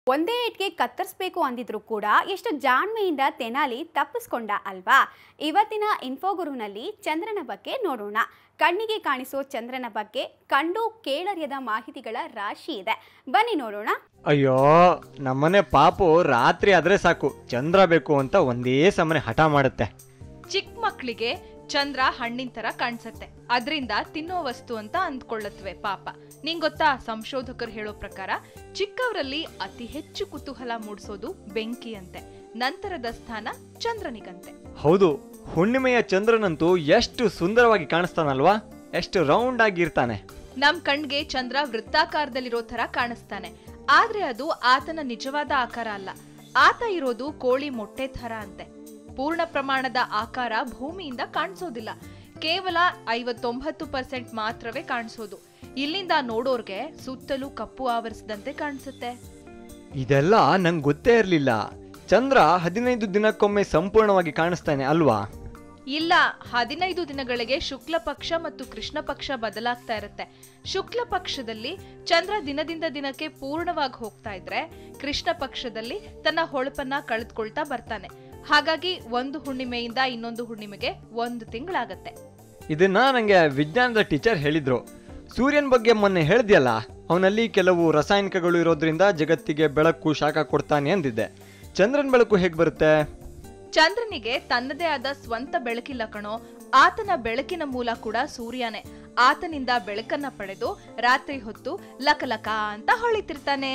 ಒಂದೇ ಏಟ್ಗೆ ಕತ್ತರಿಸ್ಬೇಕು ಅಂದಿದ್ರು ಕೂಡ ಎಷ್ಟು ಜಾಣ್ಮೆಯಿಂದ ತೆನಾಲಿ ತಪ್ಪಿಸ್ಕೊಂಡ ಅಲ್ವಾ ಇವತ್ತಿನ ಇನ್ಫೋಗುರುನಲ್ಲಿ ಚಂದ್ರನ ಬಗ್ಗೆ ನೋಡೋಣ ಕಣ್ಣಿಗೆ ಕಾಣಿಸೋ ಚಂದ್ರನ ಬಗ್ಗೆ ಕಂಡು ಕೇಳರಿಯದ ಮಾಹಿತಿಗಳ ರಾಶಿ ಇದೆ ಬನ್ನಿ ನೋಡೋಣ ಅಯ್ಯೋ ನಮ್ಮನೆ ಪಾಪು ರಾತ್ರಿ ಆದ್ರೆ ಸಾಕು ಚಂದ್ರ ಬೇಕು ಅಂತ ಒಂದೇ ಸಮನೆ ಹಠ ಮಾಡುತ್ತೆ ಚಿಕ್ಕ ಮಕ್ಳಿಗೆ ಚಂದ್ರ ಹಣ್ಣಿನ ತರ ಕಾಣಿಸತ್ತೆ ಅದರಿಂದ ತಿನ್ನೋ ವಸ್ತು ಅಂತ ಅಂದ್ಕೊಳ್ಳತ್ವೆ ಪಾಪ ನಿಂಗ್ ಗೊತ್ತಾ ಸಂಶೋಧಕರು ಹೇಳೋ ಪ್ರಕಾರ ಚಿಕ್ಕವರಲ್ಲಿ ಅತಿ ಹೆಚ್ಚು ಕುತೂಹಲ ಮೂಡಿಸೋದು ಬೆಂಕಿ ಅಂತೆ ನಂತರದ ಸ್ಥಾನ ಚಂದ್ರನಿಗಂತೆ ಹೌದು ಹುಣ್ಣಿಮೆಯ ಚಂದ್ರನಂತೂ ಎಷ್ಟು ಸುಂದರವಾಗಿ ಕಾಣಿಸ್ತಾನಲ್ವಾ ಎಷ್ಟು ರೌಂಡ್ ಆಗಿರ್ತಾನೆ ನಮ್ ಕಣ್ಗೆ ಚಂದ್ರ ವೃತ್ತಾಕಾರದಲ್ಲಿರೋ ತರ ಕಾಣಿಸ್ತಾನೆ ಆದ್ರೆ ಅದು ಆತನ ನಿಜವಾದ ಆಕಾರ ಅಲ್ಲ ಆತ ಇರೋದು ಕೋಳಿ ಮೊಟ್ಟೆ ತರ ಅಂತೆ ಪೂರ್ಣ ಪ್ರಮಾಣದ ಆಕಾರ ಭೂಮಿಯಿಂದ ಕಾಣಿಸೋದಿಲ್ಲ ಕೇವಲ ಐವತ್ತೊಂಬತ್ತು ಪರ್ಸೆಂಟ್ ಮಾತ್ರವೇ ಕಾಣಿಸೋದು ಇಲ್ಲಿಂದ ನೋಡೋರ್ಗೆ ಸುತ್ತಲೂ ಕಪ್ಪು ಆವರಿಸಿದಂತೆ ಕಾಣಿಸುತ್ತೆ ಇದೆಲ್ಲ ನಂಗೆ ಗೊತ್ತೇ ಇರಲಿಲ್ಲ ಚಂದ್ರ ಹದಿನೈದು ದಿನಕ್ಕೊಮ್ಮೆ ಸಂಪೂರ್ಣವಾಗಿ ಕಾಣಿಸ್ತಾನೆ ಅಲ್ವಾ ಇಲ್ಲ ಹದಿನೈದು ದಿನಗಳಿಗೆ ಶುಕ್ಲ ಪಕ್ಷ ಮತ್ತು ಕೃಷ್ಣ ಪಕ್ಷ ಬದಲಾಗ್ತಾ ಇರುತ್ತೆ ಶುಕ್ಲ ಪಕ್ಷದಲ್ಲಿ ಚಂದ್ರ ದಿನದಿಂದ ದಿನಕ್ಕೆ ಪೂರ್ಣವಾಗಿ ಹೋಗ್ತಾ ಇದ್ರೆ ಕೃಷ್ಣ ಪಕ್ಷದಲ್ಲಿ ತನ್ನ ಹೊಳಪನ್ನ ಕಳೆದುಕೊಳ್ತಾ ಬರ್ತಾನೆ ಹಾಗಾಗಿ ಒಂದು ಹುಣ್ಣಿಮೆಯಿಂದ ಇನ್ನೊಂದು ಹುಣ್ಣಿಮೆಗೆ ಒಂದು ತಿಂಗಳಾಗತ್ತೆ ಇದನ್ನ ನನಗೆ ವಿಜ್ಞಾನದ ಟೀಚರ್ ಹೇಳಿದ್ರು ಸೂರ್ಯನ ಬಗ್ಗೆ ಮೊನ್ನೆ ಹೇಳಿದ್ಯಲ್ಲ ಅವನಲ್ಲಿ ಕೆಲವು ರಾಸಾಯನಿಕಗಳು ಇರೋದ್ರಿಂದ ಜಗತ್ತಿಗೆ ಬೆಳಕು ಶಾಖ ಕೊಡ್ತಾನೆ ಅಂದಿದ್ದೆ ಚಂದ್ರನ ಬೆಳಕು ಹೇಗೆ ಬರುತ್ತೆ ಚಂದ್ರನಿಗೆ ತನ್ನದೇ ಆದ ಸ್ವಂತ ಬೆಳಕಿಲ್ಲ ಕಣೋ ಆತನ ಬೆಳಕಿನ ಮೂಲ ಕೂಡ ಸೂರ್ಯನೇ ಆತನಿಂದ ಬೆಳಕನ್ನ ಪಡೆದು ರಾತ್ರಿ ಹೊತ್ತು ಲಕಲಕ ಅಂತ ಹೊಳಿತಿರ್ತಾನೆ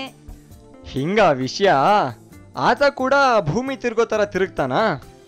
ಹಿಂಗ ವಿಷಯ ಆತ ಕೂಡ ಭೂಮಿ ತಿರುಗೋ ತರ ತಿರುಗ್ತಾನಾ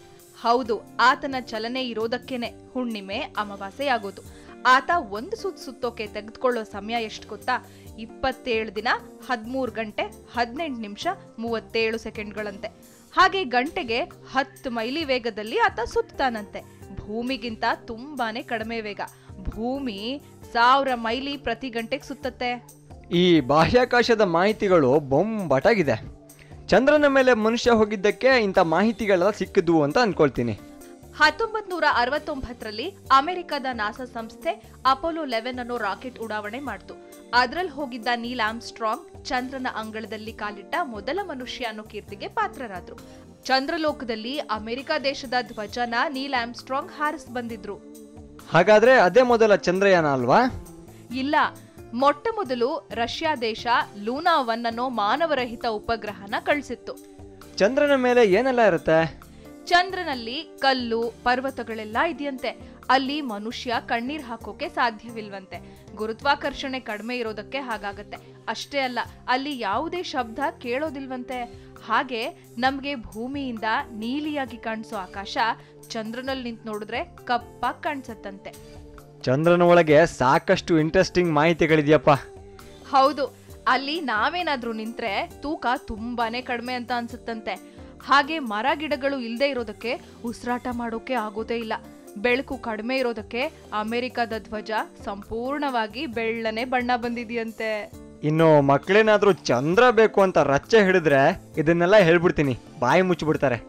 ಹೌದು ಆತನ ಚಲನೆ ಇರೋದಕ್ಕೇನೆ ಹುಣ್ಣಿಮೆ ಅಮಾವಾಸ್ಯೆಯಾಗೋದು ಆತ ಒಂದು ಸುತ್ತು ಸುತ್ತೋಕೆ ತೆಗೆದುಕೊಳ್ಳೋ ಸಮಯ ಎಷ್ಟು ಗೊತ್ತಾ ಇಪ್ಪತ್ತೇಳು ದಿನ ಹದಿಮೂರು ಗಂಟೆ ಹದಿನೆಂಟು ನಿಮಿಷ ಮೂವತ್ತೇಳು ಸೆಕೆಂಡ್ಗಳಂತೆ ಹಾಗೆ ಗಂಟೆಗೆ ಹತ್ತು ಮೈಲಿ ವೇಗದಲ್ಲಿ ಆತ ಸುತ್ತಾನಂತೆ ಭೂಮಿಗಿಂತ ತುಂಬಾನೇ ಕಡಿಮೆ ವೇಗ ಭೂಮಿ ಸಾವಿರ ಮೈಲಿ ಪ್ರತಿ ಗಂಟೆಗೆ ಸುತ್ತತ್ತೆ ಈ ಬಾಹ್ಯಾಕಾಶದ ಮಾಹಿತಿಗಳು ಬೊಂಬಟಾಗಿದೆ ಚಂದ್ರನ ಮೇಲೆ ಮನುಷ್ಯ ಹೋಗಿದ್ದಕ್ಕೆ ಇಂಥ ಮಾಹಿತಿಗಳೆಲ್ಲ ಸಿಕ್ಕಿದ್ವು ಅಂತ ಅನ್ಕೊಳ್ತೀನಿ ಹತ್ತೊಂಬತ್ ನೂರ ಅರವತ್ತೊಂಬತ್ತರಲ್ಲಿ ಅಮೆರಿಕದ ನಾಸಾ ಸಂಸ್ಥೆ ಅಪೋಲೋ ಲೆವೆನ್ ಅನ್ನೋ ರಾಕೆಟ್ ಉಡಾವಣೆ ಮಾಡ್ತು ಅದ್ರಲ್ಲಿ ಹೋಗಿದ್ದ ನೀಲ್ ಆಮ್ಸ್ಟ್ರಾಂಗ್ ಚಂದ್ರನ ಅಂಗಳದಲ್ಲಿ ಕಾಲಿಟ್ಟ ಮೊದಲ ಮನುಷ್ಯ ಅನ್ನೋ ಕೀರ್ತಿಗೆ ಪಾತ್ರರಾದ್ರು ಚಂದ್ರಲೋಕದಲ್ಲಿ ಅಮೆರಿಕ ದೇಶದ ಧ್ವಜನ ನೀಲ್ ಆಮ್ಸ್ಟ್ರಾಂಗ್ ಹಾರಿಸ್ ಬಂದಿದ್ರು ಹಾಗಾದ್ರೆ ಅದೇ ಮೊದಲ ಚಂದ್ರಯಾನ ಅಲ್ವಾ ಇಲ್ಲ ಮೊಟ್ಟ ಮೊದಲು ರಷ್ಯಾ ದೇಶ ಲೂನಾ ಒನ್ ಅನ್ನೋ ಮಾನವರಹಿತ ಉಪಗ್ರಹನ ಕಳಿಸಿತ್ತು ಚಂದ್ರನ ಮೇಲೆ ಏನೆಲ್ಲ ಇರುತ್ತೆ ಚಂದ್ರನಲ್ಲಿ ಕಲ್ಲು ಪರ್ವತಗಳೆಲ್ಲ ಇದೆಯಂತೆ ಅಲ್ಲಿ ಮನುಷ್ಯ ಕಣ್ಣೀರ್ ಹಾಕೋಕೆ ಸಾಧ್ಯವಿಲ್ವಂತೆ ಗುರುತ್ವಾಕರ್ಷಣೆ ಕಡಿಮೆ ಇರೋದಕ್ಕೆ ಹಾಗಾಗತ್ತೆ ಅಷ್ಟೇ ಅಲ್ಲ ಅಲ್ಲಿ ಯಾವುದೇ ಶಬ್ದ ಕೇಳೋದಿಲ್ವಂತೆ ಹಾಗೆ ನಮ್ಗೆ ಭೂಮಿಯಿಂದ ನೀಲಿಯಾಗಿ ಕಾಣಿಸೋ ಆಕಾಶ ಚಂದ್ರನಲ್ಲಿ ನಿಂತ್ ನೋಡಿದ್ರೆ ಕಪ್ಪಾಗಿ ಕಾಣಿಸತ್ತಂತೆ ಚಂದ್ರನ ಒಳಗೆ ಸಾಕಷ್ಟು ಇಂಟ್ರೆಸ್ಟಿಂಗ್ ಮಾಹಿತಿಗಳಿದೆಯಪ್ಪ ಹೌದು ಅಲ್ಲಿ ನಾವೇನಾದ್ರೂ ನಿಂತ್ರೆ ತೂಕ ತುಂಬಾನೇ ಕಡಿಮೆ ಅಂತ ಅನ್ಸುತ್ತಂತೆ ಹಾಗೆ ಮರ ಗಿಡಗಳು ಇಲ್ಲದೆ ಇರೋದಕ್ಕೆ ಉಸಿರಾಟ ಮಾಡೋಕೆ ಆಗೋದೇ ಇಲ್ಲ ಬೆಳಕು ಕಡಿಮೆ ಇರೋದಕ್ಕೆ ಅಮೆರಿಕದ ಧ್ವಜ ಸಂಪೂರ್ಣವಾಗಿ ಬೆಳ್ಳನೆ ಬಣ್ಣ ಬಂದಿದೆಯಂತೆ ಇನ್ನು ಮಕ್ಕಳೇನಾದ್ರೂ ಚಂದ್ರ ಬೇಕು ಅಂತ ರಚ್ಚೆ ಹಿಡಿದ್ರೆ ಇದನ್ನೆಲ್ಲ ಹೇಳ್ಬಿಡ್ತೀನಿ ಬಾಯಿ ಮುಚ್ಚಿಬಿಡ್ತಾರೆ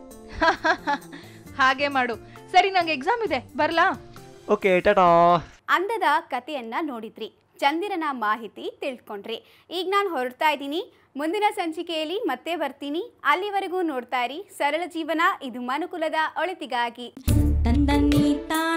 ಹಾಗೆ ಮಾಡು ಸರಿ ನಂಗೆ ಎಕ್ಸಾಮ್ ಇದೆ ಬರ್ಲಾ ಓಕೆ ಟಾಟಾ ಅಂದದ ಕಥೆಯನ್ನ ನೋಡಿದ್ರಿ ಚಂದಿರನ ಮಾಹಿತಿ ತಿಳ್ಕೊಂಡ್ರಿ ಈಗ ನಾನು ಹೊರಡ್ತಾ ಇದ್ದೀನಿ ಮುಂದಿನ ಸಂಚಿಕೆಯಲ್ಲಿ ಮತ್ತೆ ಬರ್ತೀನಿ ಅಲ್ಲಿವರೆಗೂ ನೋಡ್ತಾ ಇರಿ ಸರಳ ಜೀವನ ಇದು ಮನುಕುಲದ ಒಳಿತಿಗಾಗಿ ತಂದನೀತಾ